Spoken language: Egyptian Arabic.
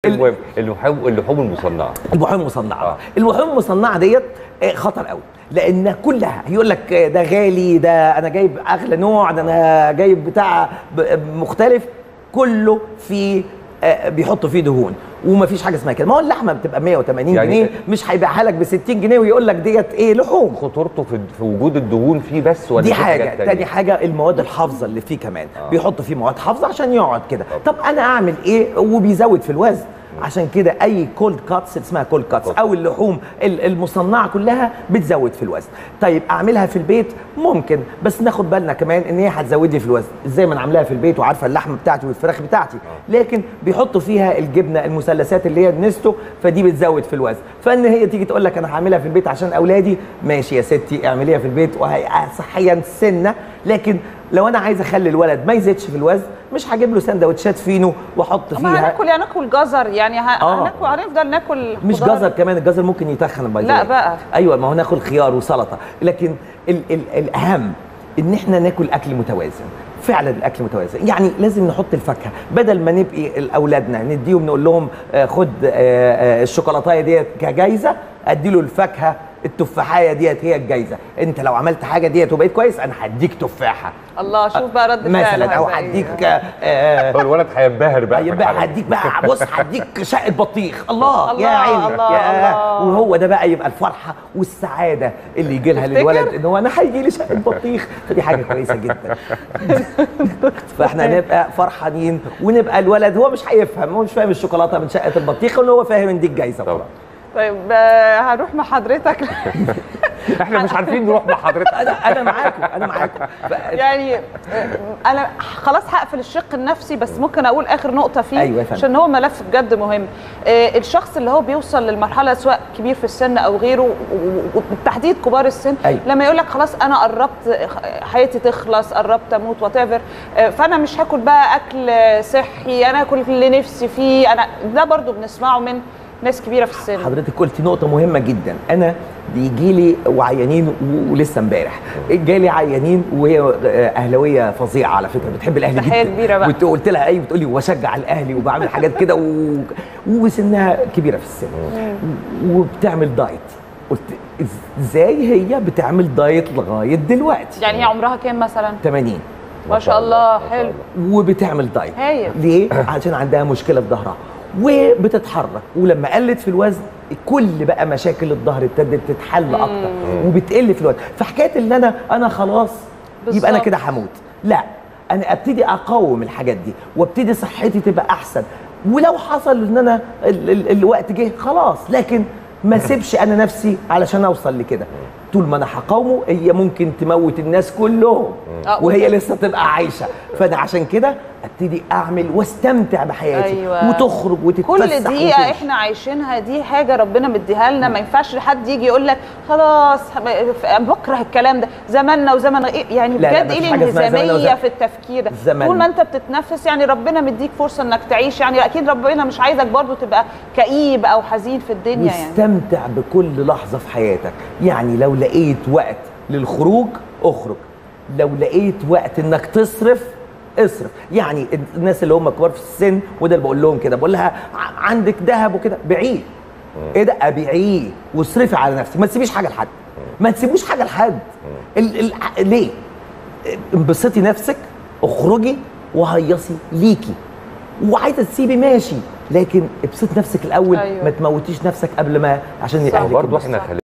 المهم اللحوم اللحوم المصنعه اللحوم المصنعه آه. اللحوم المصنعه ديت آه، خطر قوي لان كلها يقول لك آه، ده غالي ده انا جايب اغلى نوع ده انا جايب بتاع ب- مختلف كله في آه، بيحطوا فيه دهون ومفيش حاجه اسمها كده ما هو اللحمه بتبقى 180 يعني- جنيه مش هيبيعها لك ب 60 جنيه ويقول لك ديت ايه لحوم خطورته في في وجود الدهون فيه بس ولا دي في حاجات حاجه تانية؟ تاني حاجه المواد الحافظه اللي فيه كمان آه. آه. بيحطوا فيه مواد حافظه عشان يقعد كده طب انا اعمل ايه وبيزود في الوزن عشان كده اي كولد كاتس اسمها كولد كاتس او اللحوم ال- المصنعه كلها بتزود في الوزن طيب اعملها في البيت ممكن بس ناخد بالنا كمان ان هي هتزود لي في الوزن ازاي ما انا عاملاها في البيت وعارفه اللحمه بتاعتي والفراخ بتاعتي لكن بيحطوا فيها الجبنه المثلثات اللي هي النستو فدي بتزود في الوزن فان هي تيجي تقول لك انا هعملها في البيت عشان اولادي ماشي يا ستي اعمليها في البيت وهي صحيا سنه لكن لو انا عايز اخلي الولد ما يزيدش في الوزن مش هجيب له سندوتشات فينو واحط ما فيها هناكل يعني ناكل جزر يعني ه... آه. هناكل هنفضل ناكل مش خضار. جزر كمان الجزر ممكن يتخن باي لا بقى. ايوه ما هو ناكل خيار وسلطه لكن ال ال الاهم ان احنا ناكل اكل متوازن فعلا الاكل متوازن يعني لازم نحط الفاكهه بدل ما نبقي لاولادنا نديهم نقول لهم آه، خد آه، آه، الشوكولاتايه ديت كجايزه ادي له الفاكهه التفاحيه ديت هي الجايزه انت لو عملت حاجه ديت وبقيت كويس انا هديك تفاحه الله شوف بقى رد فعل مثلا او هذا إيه. هديك آه، هو الولد هينبهر بقى في يبقى الحالة دي. هديك بقى بص هديك شقه بطيخ الله, الله، يا عيني الله، يا الله. وهو ده بقى يبقى الفرحه والسعاده اللي يجي لها تفتكر؟ للولد ان هو انا هيجي لي شقه بطيخ فدي حاجه كويسه جدا فاحنا نبقى فرحانين ونبقى الولد هو مش هيفهم هو مش فاهم الشوكولاته من شقه البطيخ ولا هو فاهم ان دي الجايزه طبعا طيب آه، هنروح مع حضرتك احنا مش عارفين نروح مع حضرتك انا انا معاكم انا معاكم ف- يعني آه، انا خلاص هقفل الشق النفسي بس ممكن اقول اخر نقطه فيه أيوة يا فندم. عشان هو ملف بجد مهم آه، الشخص اللي هو بيوصل للمرحله سواء كبير في السن او غيره و- و- وبالتحديد كبار السن أيوة. لما يقول لك خلاص انا قربت حياتي تخلص قربت اموت وات فانا مش هاكل بقى اكل صحي انا اكل اللي نفسي فيه انا ده برضو بنسمعه من ناس كبيره في السن حضرتك قلتي نقطة مهمة جدا، أنا بيجي لي وعيانين و- ولسه امبارح جالي عيانين وهي أهلاوية فظيعة على فكرة بتحب الأهلي تحية جدا كبيرة بقى. وت- قلت لها أيوه بتقولي واشجع الأهلي وبعمل حاجات كده و... وسنها كبيرة في السن وبتعمل دايت قلت إز- ازاي هي بتعمل دايت لغاية دلوقتي يعني هي عمرها كام مثلا 80 ما شاء الله حلو وبتعمل دايت هايل. ليه؟ عشان عندها مشكله في ظهرها وبتتحرك ولما قلت في الوزن كل بقى مشاكل الظهر ابتدت تتحل اكتر وبتقل في الوزن فحكايه ان انا انا خلاص يبقى انا بالظبط. كده هموت لا انا ابتدي اقاوم الحاجات دي وابتدي صحتي تبقى احسن ولو حصل ان انا ال ال الوقت جه خلاص لكن ما سيبش انا نفسي علشان اوصل لكده طول ما انا هقاومه هي ممكن تموت الناس كلهم آه، وهي لسه تبقى عايشه فانا عشان كده ابتدي اعمل واستمتع بحياتي أيوة. وتخرج وتتفسح كل دقيقة وتمشي. احنا عايشينها دي حاجة ربنا مديها لنا ما ينفعش حد يجي يقول لك خلاص بكره الكلام ده زماننا وزمن إيه؟ يعني لا، لا، بجد مفيش ايه حاجة اسمها زمن الانهزامية وزمن. في التفكير ده زمن. طول ما انت بتتنفس يعني ربنا مديك فرصة انك تعيش يعني اكيد ربنا مش عايزك برضو تبقى كئيب او حزين في الدنيا يعني واستمتع بكل لحظه في حياتك يعني لو لقيت وقت للخروج اخرج لو لقيت وقت انك تصرف اصرف يعني الناس اللي هم كبار في السن وده اللي بقول لهم كده بقول لها ع- عندك ذهب وكده بيعيه ايه ده ابيعيه واصرفي على نفسك ما تسيبيش حاجه لحد ما تسيبوش حاجه لحد ال ال ليه انبسطي نفسك اخرجي وهيصي ليكي وعايزه تسيبي ماشي لكن ابسط نفسك الاول أيوة. ما تموتيش نفسك قبل ما عشان صح. الاهلك برضه ينبسطوا. احنا خلي